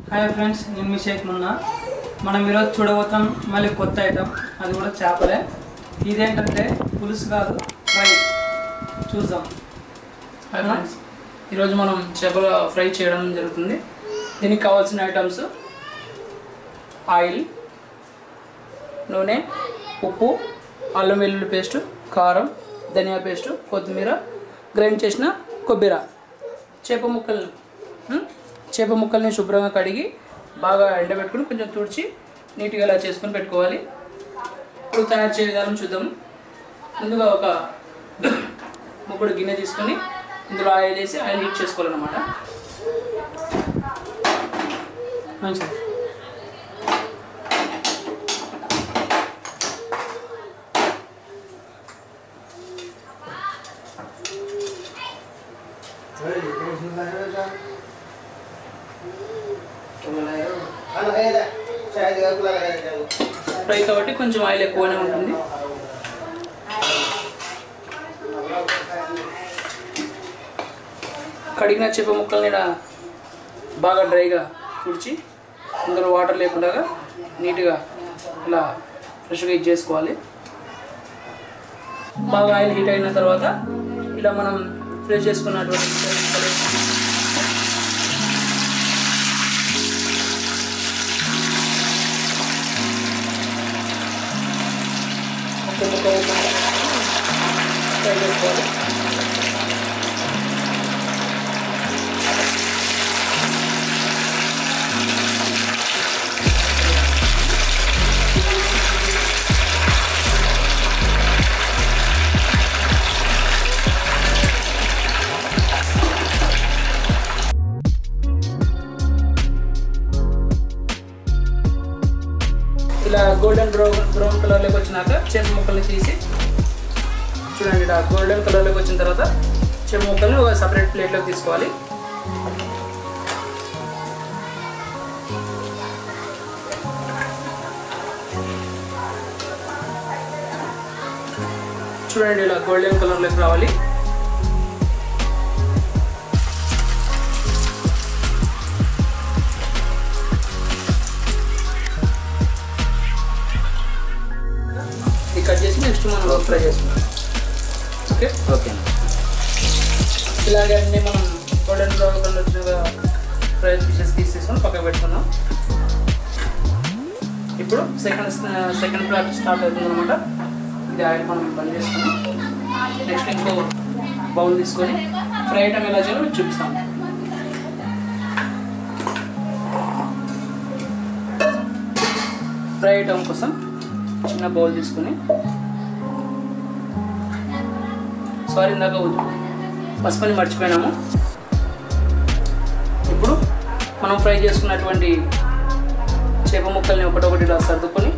Hi friends నేను మీ షేక్ మున్నా మనం ఈరోజు చూడబోతాం మళ్ళీ కొత్త ఐటమ్ అది కూడా చేపలే ఇదేంటంటే పులుసు కాదు ఫ్రై చూద్దాం హాయ్ ఫ్రెండ్స్ ఈరోజు మనం చేపల ఫ్రై చేయడం జరుగుతుంది దీనికి కావాల్సిన ఐటమ్స్ ఆయిల్ నూనె ఉప్పు అల్లం వెల్లుల్లి పేస్ట్ కారం ధనియా పేస్ట్ కొత్తిమీర గ్రైండ్ చేసిన కొబ్బరి చేప ముక్కలు ఉం? చేప ముక్కల్ని శుభ్రంగా కడిగి బాగా ఎండబెట్టుకుని కొంచెం తుడిచి నీట్గా ఇలా చేసుకొని పెట్టుకోవాలి ఇప్పుడు తయారు చేయ విధానం చూద్దాం ముందుగా ఒక ముగ్గుడు గిన్నె తీసుకొని ఇందులో ఆయిల్ వేసి ఆయిల్ హీట్ చేసుకోవాలన్నమాట మంచిది ఫ్రై కాబట్టి కొంచెం ఆయిల్ ఎక్కువనే ఉంటుంది కడిగిన చేప ముక్కల్ని ఇలా బాగా డ్రైగా తుడిచి ఇందులో వాటర్ లేకుండా నీట్గా ఇలా ఫ్రెష్గా ఇది చేసుకోవాలి బాగా ఆయిల్ హీట్ అయిన తర్వాత ఇలా మనం ఫ్రెష్ చేసుకున్నటువంటి చేప ముక్కలు ఉప్పు ముక్క ఉప్పు ముక్క ఫ్రై చేసుకోవాలి ఇలా గోల్డెన్ బ్రౌన్ బ్రౌన్ కలర్లోకి వచ్చినాక చేప ముక్కల్ని తీసి చూడండి ఇలా గోల్డెన్ కలర్లోకి వచ్చిన తర్వాత చేప ముక్కల్ని ఒక సపరేట్ ప్లేట్లోకి తీసుకోవాలి చూడండి ఇలా గోల్డెన్ కలర్లోకి రావాలి ఇది కట్ చేసి నెక్స్ట్ మనం ఫ్రై చేసుకుందాం ఓకే ఓకే ఇలాగే అన్ని మనం గోల్డెన్ బ్రౌన్ కలర్ వచ్చిన ఫ్రై పీసెస్ తీసేసుకొని పక్కకు పెట్టుకుందాం ఇప్పుడు సెకండ్ సెకండ్ ప్రాసెస్ స్టార్ట్ అవుతుంది అనమాట ఇది ఆయిల్ మనం బంద్ చేసుకుని నెక్స్ట్ ఇంకో బౌల్ తీసుకొని ఫ్రై ఐటమ్ ఎలా చేయాలో మీకు చూపిస్తాం ఫ్రై ఐటమ్ కోసం చిన్న బౌల్ తీసుకొని సారీ ఇందాక ఉ- పసుపుని మర్చిపోయినాము ఇప్పుడు మనం ఫ్రై చేసుకున్నటువంటి చేప ముక్కల్ని ఒకటొకటి ఇలా సర్దుకొని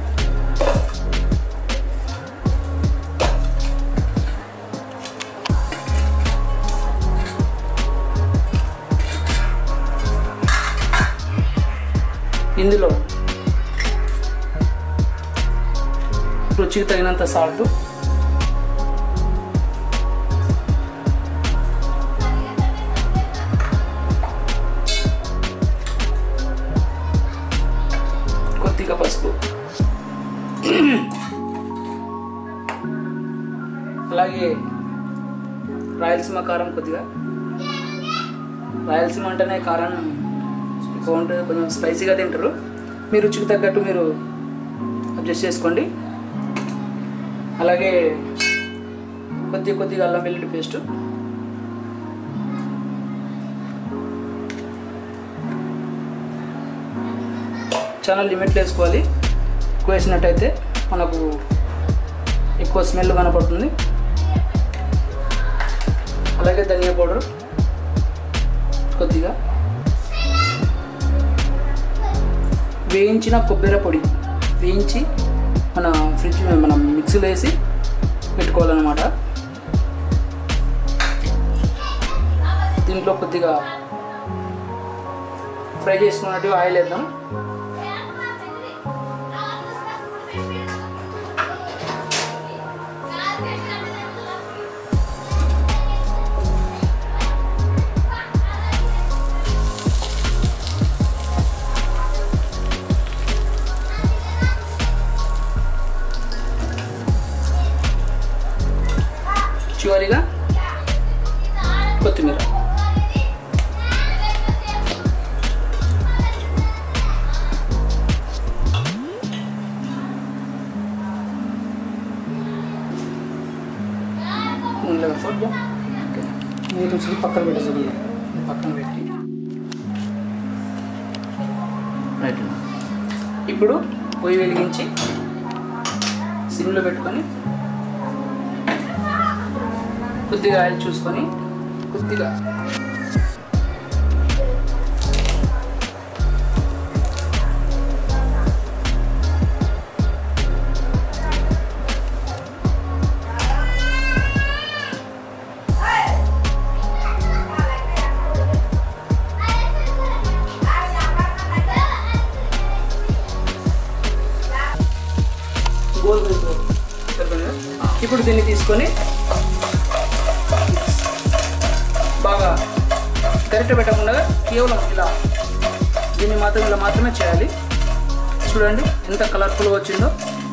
ఇందులో రుచికి తగినంత సాల్ట్ కొద్దిగా పసుపు అలాగే రాయలసీమ కారం కొద్దిగా రాయలసీమ అంటేనే కారం ఎక్కువ ఉంటుంది కొంచెం స్పైసీగా తింటారు మీ రుచికి తగ్గట్టు మీరు అడ్జస్ట్ చేసుకోండి అలాగే కొద్ది కొద్దిగా అల్లం వెల్లుల్లి పేస్ట్ చాలా లిమిట్లో వేసుకోవాలి ఎక్కువ వేసినట్టయితే మనకు ఎక్కువ స్మెల్ కనపడుతుంది అలాగే ధనియా పౌడర్ కొద్దిగా వేయించిన కొబ్బరి పొడి వేయించి మన ఫ్రిడ్జ్ మనం మిక్సీలో వేసి పెట్టుకోవాలన్నమాట దీంట్లో కొద్దిగా ఫ్రై చేసుకున్నట్టు ఆయిల్ వేద్దాం పక్కన పెట్టేసాం ఇది పక్కన పెట్టి రైట్ ఇప్పుడు పొయ్యి వెలిగించి సిమ్లో పెట్టుకొని కొద్దిగా ఆయిల్ చూసుకొని కొద్దిగా సరిపోయిందా? ఇప్పుడు దీన్ని తీసుకొని బాగా గరిటె పెట్టకుండా కేవలం ఇలా దీన్ని మాత్రం ఇలా మాత్రమే చేయాలి చూడండి ఎంత కలర్ఫుల్గా వచ్చిందో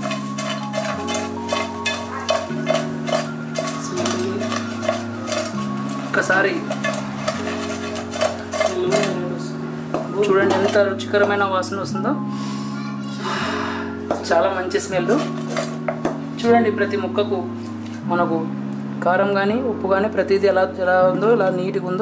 ఒక్కసారి చూడండి ఎంత రుచికరమైన వాసన వస్తుందో చాలా మంచి స్మెల్ చూడండి ప్రతి ముక్కకు మనకు కారం కానీ ఉప్పు కానీ ప్రతిదీ ఎలా ఎలా ఉందో ఎలా నీట్గా ఉందో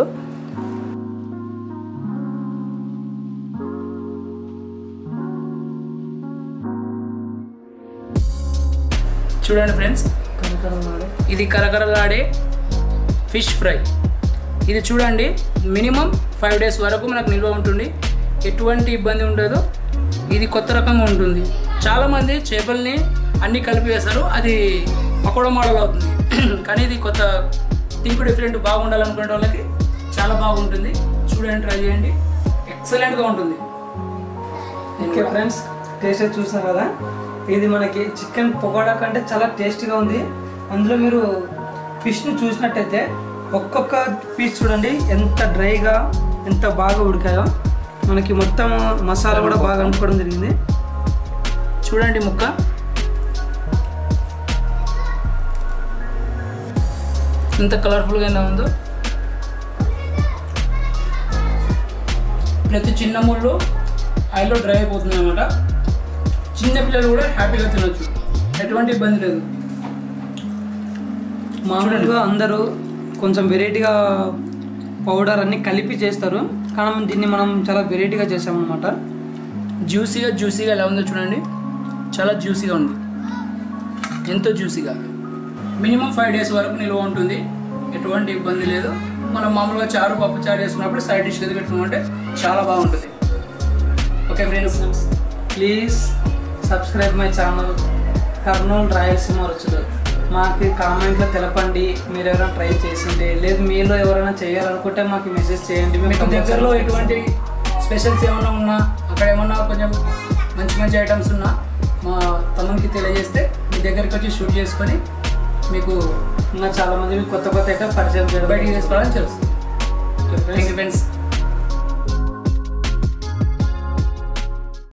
చూడండి ఫ్రెండ్స్ ఇది కరకరలాడే ఫిష్ ఫ్రై ఇది చూడండి మినిమం ఫైవ్ డేస్ వరకు మనకు నిల్వ ఉంటుంది ఎటువంటి ఇబ్బంది ఉండదు ఇది కొత్త రకంగా ఉంటుంది చాలామంది చేపల్ని అన్నీ కలిపి వేస్తారు అది పకోడా మోడల్ అవుతుంది కానీ ఇది కొత్త థింక్ డిఫరెంట్ బాగుండాలనుకునే వాళ్ళకి చాలా బాగుంటుంది చూడండి ట్రై చేయండి ఎక్సలెంట్గా ఉంటుంది నేను ఓకే ఫ్రెండ్స్ టేస్ట్ అయితే చూసారు కదా ఇది మనకి చికెన్ పకోడా కంటే చాలా టేస్టీగా ఉంది అందులో మీరు ఫిష్ని చూసినట్టయితే ఒక్కొక్క పీస్ చూడండి ఎంత డ్రైగా ఎంత బాగా ఉడికాయో మనకి మొత్తం మసాలా కూడా బాగా అనుకోవడం జరిగింది చూడండి ముక్క ఎంత కలర్ఫుల్గా ఎంత ఉందో ప్రతి చిన్న ముళ్ళు ఆయిల్లో డ్రై అయిపోతుంది అనమాట చిన్న పిల్లలు కూడా హ్యాపీగా తినొచ్చు ఎటువంటి ఇబ్బంది లేదు మామూలుగా అందరూ కొంచెం వెరైటీగా పౌడర్ అన్ని కలిపి చేస్తారు కానీ దీన్ని మనం చాలా వెరైటీగా చేసామన్నమాట జ్యూసీగా జ్యూసీగా ఎలా ఉందో చూడండి చాలా జ్యూసీగా ఉంది ఎంతో జ్యూసీగా మినిమం ఫైవ్ డేస్ వరకు నిల్వ ఉంటుంది ఎటువంటి ఇబ్బంది లేదు మనం మామూలుగా చారు పప్పు చారు చేసుకున్నప్పుడు సైడ్ డిష్ కింద పెట్టుకుంటే చాలా బాగుంటుంది okay friends please subscribe my channel Kurnool Rayalaseema రుచులు మాకు కామెంట్లో తెలపండి మీరు ఎవరైనా ట్రై చేసిండే లేదు మీలో ఎవరైనా చేయాలనుకుంటే మాకు మెసేజ్ చేయండి మేము మీకు దగ్గరలో ఎటువంటి స్పెషల్స్ ఏమైనా ఉన్నా అక్కడ ఏమన్నా కొంచెం మంచి మంచి ఐటమ్స్ ఉన్నా మా తమ్మునికి తెలియజేస్తే మీ దగ్గరికి వచ్చి షూట్ చేసుకొని మీకు ఇంకా చాలా మంది కొత్త కొత్త అయితే పరిచయం చేయడం బయటికి తీసుకోవాలని తెలుస్తుంది థ్యాంక్ యూ ఫ్రెండ్స్